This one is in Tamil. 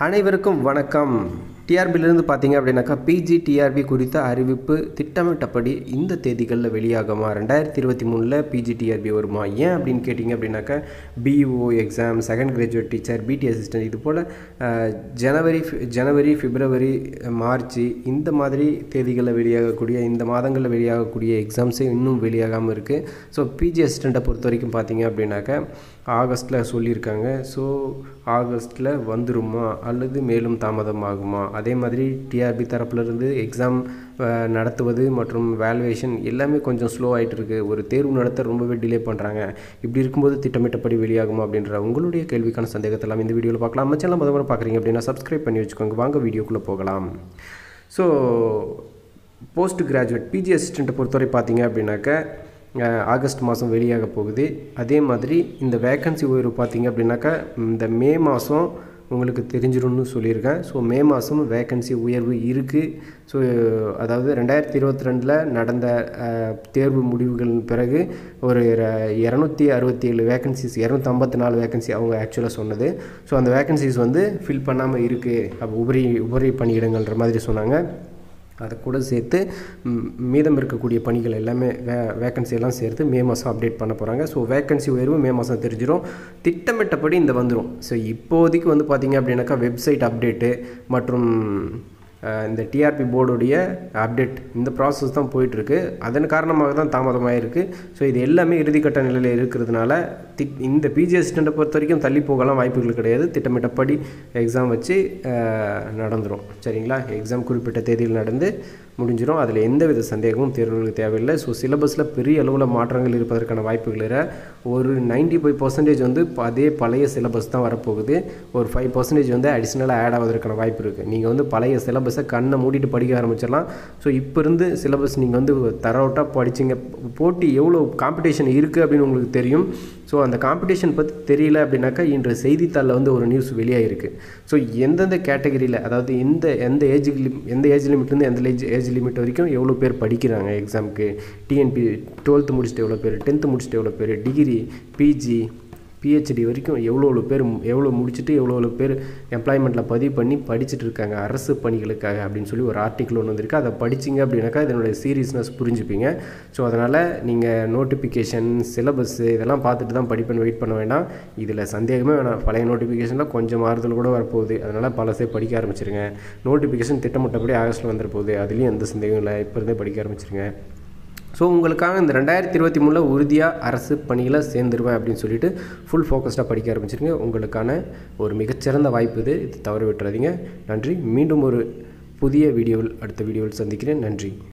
அனைவருக்கும் வணக்கம் டிஆர்பியிலிருந்து பார்த்தீங்க அப்படின்னாக்கா பிஜி டிஆர்பி குறித்த அறிவிப்பு திட்டமிட்டபடி இந்த தேதிகளில் வெளியாகுமா ரெண்டாயிரத்தி இருபத்தி மூணில் பிஜி டிஆர்பி வருமா ஏன் அப்படின்னு கேட்டிங்க அப்படின்னாக்கா BEO exam second graduate teacher BT assistant இது போல் அஹ், ஜனவரி ஃபி- ஜனவரி பிப்ரவரி மார்ச் இந்த மாதிரி தேதிகளில் வெளியாகக்கூடிய இந்த மாதங்களில் வெளியாகக்கூடிய எக்ஸாம்ஸே இன்னும் வெளியாகாமல் இருக்குது ஸோ பிஜி அசிஸ்டண்ட்டை பொறுத்த வரைக்கும் பார்த்தீங்க அப்படின்னாக்கா ஆகஸ்ட்டில் சொல்லியிருக்காங்க ஸோ ஆகஸ்ட்டில் வந்துருமா அல்லது மேலும் தாமதமாகுமா அதே மாதிரி டிஆர்பி தரப்புலேருந்து எக்ஸாம் நடத்துவது மற்றும் வேல்யூவேஷன் எல்லாமே கொஞ்சம் ஸ்லோ ஆகிட்டு இருக்கு ஒரு தேர்வு நடத்த ரொம்பவே டிலே பண்ணுறாங்க இப்படி இருக்கும்போது திட்டமிட்டபடி வெளியாகுமா அப்படின்ற உங்களுடைய கேள்விக்கான சந்தேகத்தை எல்லாம் இந்த வீடியோவில் பார்க்கலாம் நம்ம சேனல் முதல்ல பார்க்குறீங்க அப்படின்னா சப்ஸ்கிரைப் பண்ணி வச்சுக்கோங்க வாங்க வீடியோக்குள்ளே போகலாம் ஸோ போஸ்ட் கிராஜுவேட் பிஜி அசிஸ்டண்ட்டை பொறுத்தவரை பார்த்தீங்க அப்படின்னாக்க அஹ், ஆகஸ்ட் மாதம் வெளியாக போகுது அதே மாதிரி இந்த வேக்கன்சி உயர்வு பார்த்தீங்க அப்படின்னாக்கா இந்த மே மாதம் உங்களுக்கு தெரிஞ்சிடும்னு சொல்லியிருக்கேன் ஸோ மே மாதம் வேக்கன்சி உயர்வு இருக்குது ஸோ அதாவது ரெண்டாயிரத்தி இருபத்தி ரெண்டில் நடந்த அஹ், தேர்வு முடிவுகளின் பிறகு ஒரு இரநூத்தி அறுபத்தி ஏழு வேகன்சிஸ் இரநூத்தி ஐம்பத்தி நாலு வேகன்சி அவங்க ஆக்சுவலாக சொன்னது ஸோ அந்த வேகன்சிஸ் வந்து ஃபில் பண்ணாமல் இருக்குது அப்போ உபரி உபரி பணியிடங்கள்ன்ற மாதிரி சொன்னாங்க அதை கூட சேர்த்து ம், மீதம் இருக்கக்கூடிய பணிகள் எல்லாமே வே வேக்கன்சி எல்லாம் சேர்த்து மே மாதம் அப்டேட் பண்ண போகிறாங்க ஸோ வேக்கன்சி உயர்வு மே மாதம் தெரிஞ்சிடும் திட்டமிட்டபடி இந்த வந்துடும் ஸோ இப்போதைக்கு வந்து பார்த்திங்க அப்படின்னாக்கா வெப்சைட் அப்டேட்டு மற்றும் அஹ், இந்த டிஆர்பி போர்டுடைய அப்டேட் இந்த ப்ராசஸ் தான் போயிட்டுருக்கு அதன் காரணமாக தான் தாமதமாயிருக்கு ஸோ இது எல்லாமே இறுதிக்கட்ட நிலையில் இருக்கிறதுனால தி இந்த பிஜி அசிஸ்டண்ட்டை பொறுத்த வரைக்கும் தள்ளி போகலாம் வாய்ப்புகள் கிடையாது திட்டமிட்டபடி எக்ஸாம் வச்சு நடந்துடும் சரிங்களா எக்ஸாம் குறிப்பிட்ட தேதியில் நடந்து முடிஞ்சிடும் அதில் எந்தவித சந்தேகமும் தேர்வுகளுக்கு தேவையில்லை ஸோ சிலபஸில் பெரிய அளவில் மாற்றங்கள் இருப்பதற்கான வாய்ப்புகள் இல்லை ஒரு 95% ஃபைவ் பர்சன்டேஜ் வந்து ப- அதே பழைய சிலபஸ் தான் வரப்போகுது ஒரு ஃபைவ் பர்சன்டேஜ் வந்து அடிஷ்னலாக ஆட் ஆவதற்கான வாய்ப்பு இருக்குது நீங்கள் வந்து பழைய சிலபஸை கண்ணை மூடிட்டு படிக்க ஆரம்பிச்சிடலாம் ஸோ இப்போ இருந்து சிலபஸ் நீங்கள் வந்து தரவுட்டாக படிச்சிங்க போட்டி எவ்வளோ காம்படிஷன் இருக்குது அப்படின்னு உங்களுக்கு தெரியும் ஸோ அந்த காம்படிஷன் பற்றி தெரியல அப்படின்னாக்கா இன்று செய்தித்தாளில் வந்து ஒரு நியூஸ் வெளியாகிருக்கு ஸோ எந்தெந்த கேட்டகரியில் அதாவது எந்த எந்த ஏஜ் லிம் எந்த ஏஜ் லிமிட்லேருந்து எந்த ஏஜ் ஏஜ் லிமிட் வரைக்கும் எவ்வளோ பேர் படிக்கிறாங்க எக்ஸாமுக்கு டிஎன்பி டுவெல்த்து முடிச்சுட்டு எவ்வளோ பேர் டென்த்து முடிச்சுட்டு எவ்வளோ பேர் டிகிரி பிஜி பிஹெச்டி வரைக்கும் எவ்வளோ எவ்வளோ பேர் எவ்வளோ முடிச்சுட்டு எவ்வளோ எவ்வளோ பேர் எம்ப்ளாய்மெண்ட்டில் பதிவு பண்ணி படிச்சுட்டு இருக்காங்க அரசு பணிகளுக்காக அப்படின்னு சொல்லி ஒரு ஆர்டிக்கல் ஒன்று வந்திருக்கு அதை படிச்சிங்க அப்படின்னாக்கா இதனுடைய சீரியஸ்னஸ் புரிஞ்சுப்பீங்க ஸோ அதனால் நீங்கள் நோட்டிஃபிகேஷன் சிலபஸ் இதெல்லாம் பார்த்துட்டு தான் படிப்பேன் வெயிட் பண்ண வேண்டாம் இதில் சந்தேகமே வேணாம் பழைய நோட்டிஃபிகேஷனில் கொஞ்சம் மாறுதல் கூட வரப்போகுது அதனால் பழசே படிக்க ஆரம்பிச்சிருங்க நோட்டிஃபிகேஷன் திட்டமிட்டபடி ஆகஸ்ட்டில் வந்துட போகுது அதுலேயும் எந்த சந்தேகமும் இல்லை இப்போ இருந்தே படிக்க ஆரம்பிச்சிருங்க ஸோ உங்களுக்காக இந்த ரெண்டாயிரத்தி இருபத்தி மூணில் உறுதியாக அரசு பணியில் சேர்ந்துருவேன் அப்படின்னு சொல்லிட்டு ஃபுல் ஃபோக்கஸ்டாக படிக்க ஆரம்பிச்சிருங்க உங்களுக்கான ஒரு மிகச்சிறந்த வாய்ப்பு இது இது தவற விட்டுறாதீங்க நன்றி மீண்டும் ஒரு புதிய வீடியோவில் அடுத்த வீடியோவில் சந்திக்கிறேன் நன்றி